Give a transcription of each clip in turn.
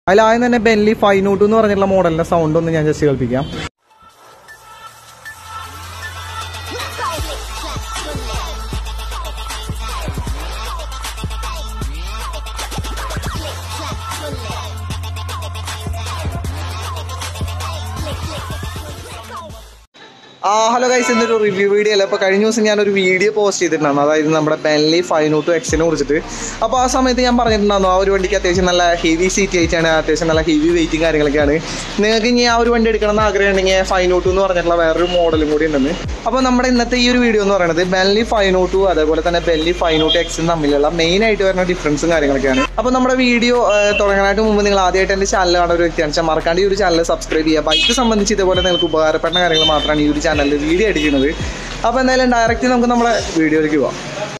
അതിലാദ്യം തന്നെ ബെൻലി five not എന്ന് പറഞ്ഞിട്ടുള്ള മോഡലിന്റെ സൗണ്ട് ഒന്ന് ഞാൻ ജസ്റ്റ് കേൾപ്പിക്കാം ആ ഹലോ ഗൈസ് ഇന്നൊരു റിവ്യൂ വീഡിയോ അല്ല അപ്പോൾ കഴിഞ്ഞ ദിവസം ഞാനൊരു വീഡിയോ പോസ്റ്റ് ചെയ്തിട്ടുണ്ടായിരുന്നു അതായത് നമ്മുടെ ബെൻലി ഫൈവ് നോട്ട് എക്സിനെ കുറിച്ചിട്ട് അപ്പോൾ ആ സമയത്ത് ഞാൻ പറഞ്ഞിട്ടുണ്ടായിരുന്നു ആ ഒരു വണ്ടിക്ക് അത്യാവശ്യം നല്ല ഹെവി സീറ്റ് ആയിട്ടാണ് അത്യാവശ്യം നല്ല ഹെവി വെയിറ്റും കാര്യങ്ങളൊക്കെയാണ് നിങ്ങൾക്ക് ഇനി ആ ഒരു വണ്ടി എടുക്കണം എന്ന് ആഗ്രഹം ഉണ്ടെങ്കിൽ ഫൈവ് നോട്ട് എന്ന് പറഞ്ഞിട്ടുള്ള വേറൊരു മോഡലും കൂടി ഉണ്ടെന്ന് അപ്പോൾ നമ്മുടെ ഇന്നത്തെ ഈ ഒരു വീഡിയോ എന്ന് പറയുന്നത് ബെൻലി ഫൈവ് നോട്ട് അതേപോലെ തന്നെ ബെല്ലി ഫൈവ് നോട്ട് എക്സും തമ്മിലുള്ള മെയിൻ ആയിട്ട് വരുന്ന ഡിഫറൻസും കാര്യങ്ങളൊക്കെയാണ് അപ്പോൾ നമ്മുടെ വീഡിയോ തുടങ്ങാനായിട്ട് മുമ്പ് നിങ്ങൾ ആദ്യമായിട്ട് എൻ്റെ ചാനൽ കാണുന്ന ഒരു വ്യക്തിയാണ് വെച്ചാൽ മറക്കാണ്ട് ഈ ഒരു ചാനൽ സബ്സ്ക്രൈബ് ചെയ്യുക ബൈക്ക് സംബന്ധിച്ച് ഇതേപോലെ നിങ്ങൾക്ക് ഉപകാരപ്പെടുന്ന കാര്യങ്ങൾ മാത്രമാണ് ഈ ഒരു ചാനലിൽ വീഡിയോ ആയിട്ട് ചെയ്യുന്നത് അപ്പോൾ എന്തായാലും ഡയറക്റ്റ് നമുക്ക് നമ്മുടെ വീഡിയോയിലേക്ക് പോവാം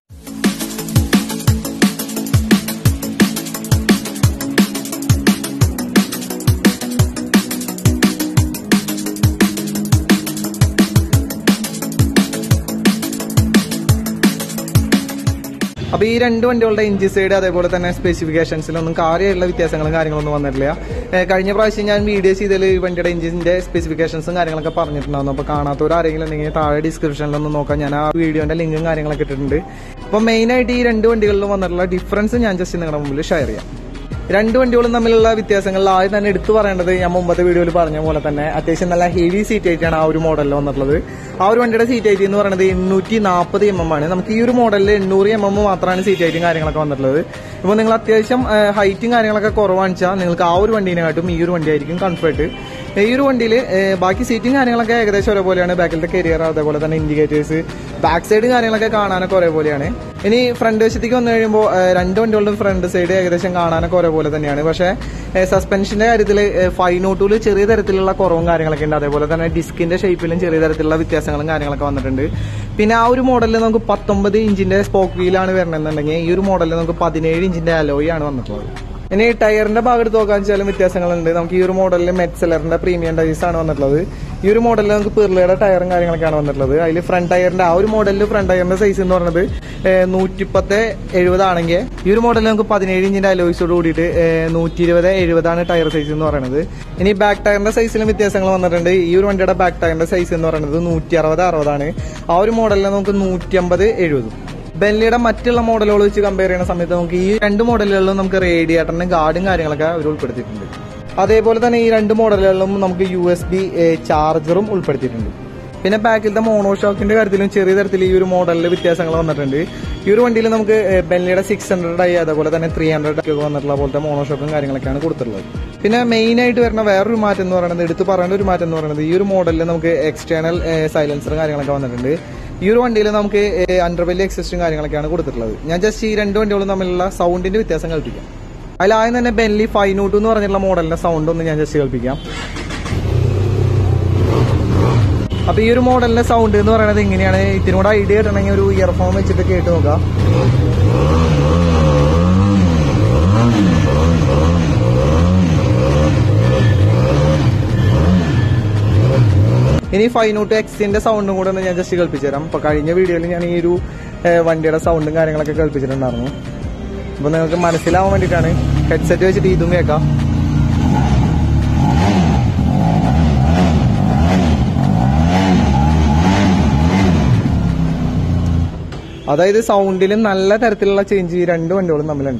അപ്പോൾ ഈ രണ്ട് വണ്ടികളുടെ ഇഞ്ചി സൈഡ് അതേപോലെ തന്നെ സ്പെസിഫിക്കേഷൻസിലൊന്നും കാര്യമായിട്ടുള്ള വ്യത്യാസങ്ങളും കാര്യങ്ങളൊന്നും വന്നിട്ടില്ല ഏഹ് കഴിഞ്ഞ പ്രാവശ്യം ഞാൻ വീഡിയോ ചെയ്തതിൽ ഈ വണ്ടിയുടെ എഞ്ചിന്റെ സ്പെസിഫിക്കേഷൻസും കാര്യങ്ങളൊക്കെ പറഞ്ഞിട്ടുണ്ടായിരുന്നു അപ്പോൾ കാണാത്തവർ ആരെങ്കിലും ഉണ്ടെങ്കിൽ താഴെ ഡിസ്ക്രിപ്ഷനിലൊന്ന് നോക്കാം ഞാൻ ആ വീഡിയോന്റെ ലിങ്കും കാര്യങ്ങളൊക്കെ ഇട്ടിട്ടുണ്ട് അപ്പോൾ മെയിനായിട്ട് ഈ രണ്ട് വണ്ടികളിലും വന്നിട്ടുള്ള ഡിഫറൻസ് ഞാൻ ജസ്റ്റ് നിങ്ങളുടെ മുമ്പിൽ ഷെയർ ചെയ്യാം രണ്ട് വണ്ടികളും തമ്മിലുള്ള വ്യത്യാസങ്ങളിൽ ആദ്യം തന്നെ എടുത്തു പറയേണ്ടത് ഞാൻ മുമ്പത്തെ വീഡിയോയിൽ പറഞ്ഞ പോലെ തന്നെ അത്യാവശ്യം നല്ല ഹെവി സീറ്റ് ആയിട്ടാണ് ആ ഒരു മോഡലിൽ വന്നിട്ടുള്ളത് ആ ഒരു വണ്ടിയുടെ സീറ്റ് ഹൈറ്റ് എന്ന് പറയുന്നത് എണ്ണൂറ്റി നാൽപ്പത് എം എം ആണ് നമുക്ക് ഈ ഒരു മോഡലിൽ എണ്ണൂറ് എം എം മാത്രമാണ് സീറ്റ് ഹൈറ്റും കാര്യങ്ങളൊക്കെ വന്നിട്ടുള്ളത് ഇപ്പോൾ നിങ്ങൾ അത്യാവശ്യം ഹൈറ്റും കാര്യങ്ങളൊക്കെ കുറവാണെന്ന് വെച്ചാൽ നിങ്ങൾക്ക് ആ ഒരു വണ്ടീനെക്കാട്ടും ഈ ഒരു വണ്ടിയായിരിക്കും കംഫർട്ട് ഈ ഒരു വണ്ടിയിൽ ബാക്കി സീറ്റും കാര്യങ്ങളൊക്കെ ഏകദേശം ഒരേപോലെയാണ് ബാക്കിലത്തെ കരിയർ അതേപോലെ തന്നെ ഇൻഡിക്കേറ്റേഴ്സ് ബാക്ക് സൈഡ് കാര്യങ്ങളൊക്കെ കാണാനൊക്കെ ഒരേപോലെയാണ് ഇനി ഫ്രണ്ട് വശത്തേക്ക് വന്നു കഴിയുമ്പോൾ രണ്ട് വണ്ടികളുടെ ഫ്രണ്ട് സൈഡ് ഏകദേശം കാണാനൊക്കെ ഒരേപോലെ തന്നെയാണ് പക്ഷേ സസ്പെൻഷന്റെ കാര്യത്തിൽ ഫൈവ് നോട്ടിൽ ചെറിയ തരത്തിലുള്ള കുറവും കാര്യങ്ങളൊക്കെ ഉണ്ട് അതേപോലെ തന്നെ ഡിസ്കിന്റെ ഷേപ്പിലും ചെറിയ തരത്തിലുള്ള വ്യത്യാസങ്ങളും കാര്യങ്ങളൊക്കെ വന്നിട്ടുണ്ട് പിന്നെ ആ ഒരു മോഡലിൽ നമുക്ക് പത്തൊമ്പത് ഇഞ്ചിന്റെ സ്പോക്ക് വീലാണ് വരണമെന്നുണ്ടെങ്കിൽ ഈ ഒരു മോഡലിൽ നമുക്ക് പതിനേഴ് ഇഞ്ചിന്റെ അലോയി ആണ് വന്നിട്ടുള്ളത് ഇനി ടയറിന്റെ ഭാഗം എടുത്ത് നോക്കാൻ വെച്ചാലും വ്യത്യാസങ്ങളുണ്ട് നമുക്ക് ഈ ഒരു മോഡലിൽ മെറ്റ്സെലറിന്റെ പ്രീമിയം ടൈസ് ആണ് വന്നിട്ടുള്ളത് ഈ ഒരു മോഡലിൽ നമുക്ക് പിർലയുടെ ടയറും കാര്യങ്ങളൊക്കെയാണ് വന്നിട്ടുള്ളത് അതിൽ ഫ്രണ്ട് ടയറിന്റെ ആ ഒരു മോഡലിൽ ഫ്രണ്ട് ടയറിന്റെ സൈസ് എന്ന് പറയുന്നത് നൂറ്റിപ്പത്ത് എഴുപതാണെങ്കിൽ ഈ ഒരു മോഡലിൽ നമുക്ക് പതിനേഴ് ഇഞ്ചിന്റെ അലോയ്സോട് കൂടിയിട്ട് നൂറ്റി ഇരുപത് എഴുപതാണ് ടയർ സൈസ് എന്ന് പറയുന്നത് ഇനി ബാക്ക് ടയറിന്റെ സൈസിലും വ്യത്യാസങ്ങൾ വന്നിട്ടുണ്ട് ഈ ഒരു വണ്ടിയുടെ ബാക്ക് ടയറിന്റെ സൈസ് എന്ന് പറയുന്നത് നൂറ്റി അറുപത് അറുപതാണ് ആ ഒരു മോഡലിൽ നമുക്ക് നൂറ്റി അമ്പത് എഴുപതും ബെല്ലിയുടെ മറ്റുള്ള മോഡലുകൾ വെച്ച് കമ്പയർ ചെയ്യുന്ന സമയത്ത് നമുക്ക് ഈ രണ്ട് മോഡലുകളിലും നമുക്ക് റേഡിയേറ്ററിന് ഗാർഡും കാര്യങ്ങളൊക്കെ അവർ ഉൾപ്പെടുത്തിയിട്ടുണ്ട് അതേപോലെ തന്നെ ഈ രണ്ട് മോഡലുകളിലും നമുക്ക് യു എസ് ബി ചാർജറും ഉൾപ്പെടുത്തിയിട്ടുണ്ട് പിന്നെ ബാക്കിലത്തെ മോണോഷോക്കിന്റെ കാര്യത്തിലും ചെറിയ തരത്തിൽ ഈ ഒരു മോഡലിൽ വ്യത്യാസങ്ങൾ വന്നിട്ടുണ്ട് ഈ ഒരു വണ്ടിയിൽ നമുക്ക് ബെല്ലിയുടെ സിക്സ് ഹൺഡ്രഡ് ആയി അതുപോലെ തന്നെ ത്രീ ഹൺഡ്രഡ് ഒക്കെ വന്നിട്ടുള്ള പോലത്തെ മോണോഷോക്കും കാര്യങ്ങളൊക്കെയാണ് കൊടുത്തിട്ടുള്ളത് പിന്നെ മെയിൻ ആയിട്ട് വരുന്ന വേറൊരു മാറ്റം എന്ന് പറയുന്നത് എടുത്ത് പറയേണ്ട ഒരു മാറ്റം എന്ന് പറയുന്നത് ഈ ഒരു മോഡലിൽ നമുക്ക് എക്സ്റ്റേണൽ സൈലൻസറും കാര്യങ്ങളൊക്കെ വന്നിട്ടുണ്ട് ഈ ഒരു വണ്ടിയിൽ നമുക്ക് അണ്ടർവെല്ലി എക്സിസ്റ്റും കാര്യങ്ങളൊക്കെയാണ് കൊടുത്തിട്ടുള്ളത് ഞാൻ ജസ്റ്റ് ഈ രണ്ട് വണ്ടികളും തമ്മിലുള്ള സൗണ്ടിന്റെ വ്യത്യാസം കേൾപ്പിക്കാം അതിലാദ്യം തന്നെ ബെൻലി ഫൈവ് നോട്ട് എന്ന് പറഞ്ഞിട്ടുള്ള മോഡലിന്റെ സൗണ്ട് ഒന്ന് ഞാൻ ജസ്റ്റ് കേൾപ്പിക്കാം അപ്പൊ ഈ ഒരു മോഡലിന്റെ സൗണ്ട് എന്ന് പറയുന്നത് ഇങ്ങനെയാണ് ഇതിനോട് ഐഡിയ കിട്ടണമെങ്കിൽ ഒരു ഇയർഫോൺ വെച്ചിട്ട് കേട്ട് നോക്കാം ഇനി ഫൈവ് നോട്ട് എക്സിന്റെ സൗണ്ടും കൂടെ ഒന്ന് ഞാൻ ജസ്റ്റ് കേൾപ്പിച്ചു തരാം അപ്പൊ കഴിഞ്ഞ വീഡിയോയിൽ ഞാൻ ഈ ഒരു വണ്ടിയുടെ സൗണ്ടും കാര്യങ്ങളൊക്കെ കേൾപ്പിച്ചിട്ടുണ്ടായിരുന്നു അപ്പൊ നിങ്ങൾക്ക് മനസ്സിലാവാൻ വേണ്ടിയിട്ടാണ് ഹെഡ്സെറ്റ് വെച്ചിട്ട് ഇതും കേൾക്കാം അതായത് സൗണ്ടിലും നല്ല തരത്തിലുള്ള ചേഞ്ച് ഈ രണ്ട് വണ്ടികളും തമ്മിലുണ്ട്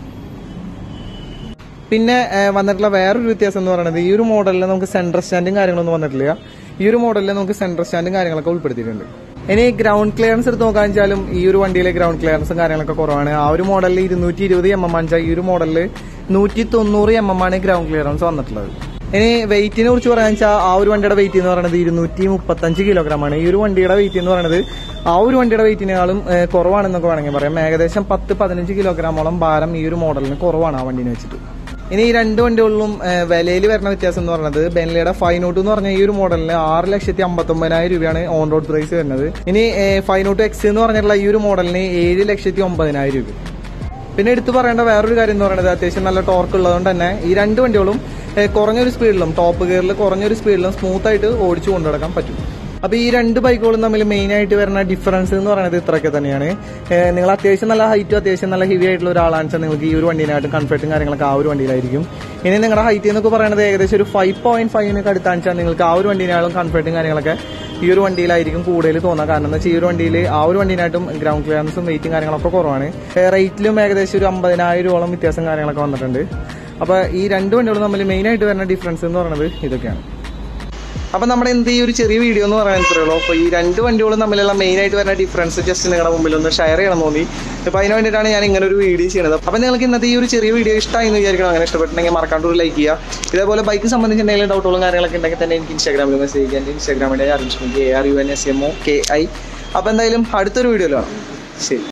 പിന്നെ വന്നിട്ടുള്ള വേറൊരു വ്യത്യാസം എന്ന് പറയുന്നത് ഈ ഒരു മോഡലിൽ നമുക്ക് സെൻട്രൽ സ്റ്റാൻഡും കാര്യങ്ങളൊന്നും വന്നിട്ടില്ല ഈ ഒരു മോഡലിൽ നമുക്ക് സെൻട്രൽ സ്റ്റാൻഡും കാര്യങ്ങളൊക്കെ ഉൾപ്പെടുത്തിയിട്ടുണ്ട് ഇനി ഗ്രൗണ്ട് ക്ലിയറൻസ് എടുത്ത് നോക്കാൻ വെച്ചാലും ഈ ഒരു വണ്ടിയിലെ ഗ്രൗണ്ട് ക്ലിയറൻസും കാര്യങ്ങളൊക്കെ കുറവാണ് ആ ഒരു മോഡലിൽ ഇരുന്നൂറ്റി ഇരുപത് എം എം ആണ് ഈ ഒരു മോഡലിൽ നൂറ്റി തൊണ്ണൂറ് എം എം ആണ് ഗ്രൗണ്ട് ക്ലിയറൻസ് വന്നിട്ടുള്ളത് ഇനി വെയിറ്റിനെ കുറിച്ച് പറയാൻ വെച്ചാൽ ആ ഒരു വണ്ടിയുടെ വെയിറ്റ് എന്ന് പറയുന്നത് ഇരുന്നൂറ്റി മുപ്പത്തഞ്ച് കിലോഗ്രാം ആണ് ഈ ഒരു വണ്ടിയുടെ വെയിറ്റ് എന്ന് പറയുന്നത് ആ ഒരു വണ്ടിയുടെ വെയിറ്റിനേക്കാളും കുറവാണെന്നൊക്കെ വേണമെങ്കിൽ പറയാം ഏകദേശം പത്ത് പതിനഞ്ച് കിലോഗ്രാമോളം ഭാരം ഈ ഒരു മോഡലിന് കുറവാണ് ആ വണ്ടിനെ വെച്ചിട്ട് ഇനി ഈ രണ്ട് വണ്ടികളിലും വിലയിൽ വരുന്ന വ്യത്യാസം എന്ന് പറയുന്നത് ബെൻലിയുടെ ഫൈവ് നോട്ട് എന്ന് പറഞ്ഞ ഈ ഒരു മോഡലിന് ആറ് ലക്ഷത്തി അമ്പത്തൊമ്പതിനായിരം രൂപയാണ് ഓൺ റോഡ് പ്രൈസ് വരുന്നത് ഇനി ഫൈവ് നോട്ട് എക്സ് എന്ന് പറഞ്ഞിട്ടുള്ള ഈ ഒരു മോഡലിന് ഏഴ് ലക്ഷത്തി ഒമ്പതിനായിരം രൂപ പിന്നെ എടുത്തു പറയേണ്ട വേറൊരു കാര്യം എന്ന് പറയുന്നത് അത്യാവശ്യം നല്ല ടോർക്ക് ഉള്ളതുകൊണ്ട് തന്നെ ഈ രണ്ട് വണ്ടികളും കുറഞ്ഞൊരു സ്പീഡിലും ടോപ്പ് ഗിയറിൽ കുറഞ്ഞൊരു സ്പീഡിലും സ്മൂത്ത് ആയിട്ട് ഓടിച്ചു കൊണ്ടുനടക്കാൻ പറ്റും അപ്പോൾ ഈ രണ്ട് ബൈക്കുകളും തമ്മിൽ മെയിൻ ആയിട്ട് വരുന്ന ഡിഫറൻസ് എന്ന് പറയുന്നത് ഇത്രയൊക്കെ തന്നെയാണ് ഏഹ് നിങ്ങൾ അത്യാവശ്യം നല്ല ഹൈറ്റും അത്യാവശ്യം നല്ല ഹെവി ആയിട്ടുള്ള ഒരാളാണെന്ന് വെച്ചാൽ നിങ്ങൾക്ക് ഈ ഒരു വണ്ടീനായിട്ടും കംഫർട്ടും കാര്യങ്ങളൊക്കെ ആ ഒരു വണ്ടിയിലായിരിക്കും ഇനി നിങ്ങളുടെ ഹൈറ്റ് എന്നൊക്കെ പറയുന്നത് ഏകദേശം ഒരു ഫൈവ് പോയിന്റ് ഫൈവിനൊക്കെ അടുത്താണെന്ന് വെച്ചാൽ നിങ്ങൾക്ക് ആ ഒരു വണ്ടീനാളും കംഫർട്ടും കാര്യങ്ങളൊക്കെ ഈ ഒരു വണ്ടിയിലായിരിക്കും കൂടുതൽ തോന്നുക കാരണം എന്താ വെച്ചാൽ ഈ ഒരു വണ്ടിയിൽ ആ ഒരു വണ്ടീനായിട്ടും ഗ്രൗണ്ട് ക്ലിയറൻസും വെയിറ്റും കാര്യങ്ങളൊക്കെ കുറവാണ് റേറ്റിലും ഏകദേശം ഒരു അമ്പതിനായിരോളം വ്യത്യാസം കാര്യങ്ങളൊക്കെ വന്നിട്ടുണ്ട് അപ്പോൾ ഈ രണ്ട് വണ്ടികളും തമ്മിൽ മെയിൻ ആയിട്ട് വരുന്ന ഡിഫറൻസ് എന്ന് പറയുന്നത് ഇതൊക്കെയാണ് അപ്പൊ നമ്മുടെ എന്ത് ഈ ഒരു ചെറിയ വീഡിയോ എന്ന് പറയാൻ ഇത്രയുള്ളൂ അപ്പൊ ഈ രണ്ട് വണ്ടികളും തമ്മിലുള്ള മെയിൻ ആയിട്ട് വരുന്ന ഡിഫറൻസ് ജസ്റ്റ് നിങ്ങളുടെ മുമ്പിൽ ഒന്ന് ഷെയർ ചെയ്യണം തോന്നി അപ്പൊ അതിന് വേണ്ടിയിട്ടാണ് ഞാൻ ഇങ്ങനെ ഒരു വീഡിയോ ചെയ്യുന്നത് അപ്പൊ നിങ്ങൾക്ക് ഇന്നത്തെ ഈ ഒരു ചെറിയ വീഡിയോ ഇഷ്ടമായി എന്ന് വിചാരിക്കണം അങ്ങനെ ഇഷ്ടപ്പെട്ടിട്ടുണ്ടെങ്കിൽ മറക്കാണ്ട് ഒരു ലൈക്ക് ചെയ്യുക ഇതേപോലെ ബൈക്ക് സംബന്ധിച്ച് എന്തെങ്കിലും ഡൗട്ടുകളും കാര്യങ്ങളൊക്കെ ഉണ്ടെങ്കിൽ തന്നെ എനിക്ക് ഇൻസ്റ്റാഗ്രാമിൽ മെസ്സേജ് ചെയ്യാൻ ഇൻസ്റ്റാഗ്രാമിന്റെ അറിയിച്ചു A R U N S M O K I അപ്പൊ എന്തായാലും അടുത്തൊരു വീഡിയോയിലാണ് ശരി